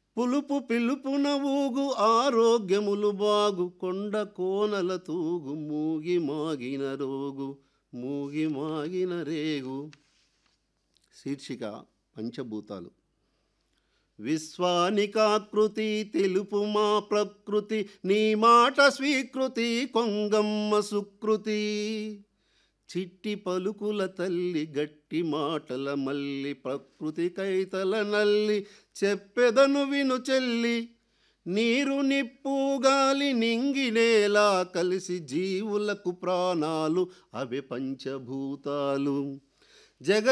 పులుపు పిలుపున ఊగు ఆరోగ్యములు బాగు కొండ కోనల తూగు మూగి మాగిన రోగు మూగి మాగిన రేగు శీర్షిక పంచభూతాలు విశ్వానికాకృతి తెలుపు మా ప్రకృతి నీ మాట స్వీకృతి కొంగమ్మ సుకృతి చిట్టి పలుకుల తల్లి గట్టి మాటల మల్లి ప్రకృతి కైతల నల్లి చెప్పెదను విను చెల్లి నీరు నిప్పు గాలి నింగి నేల కలిసి జీవులకు ప్రాణాలు అవి పంచభూతాలు జగ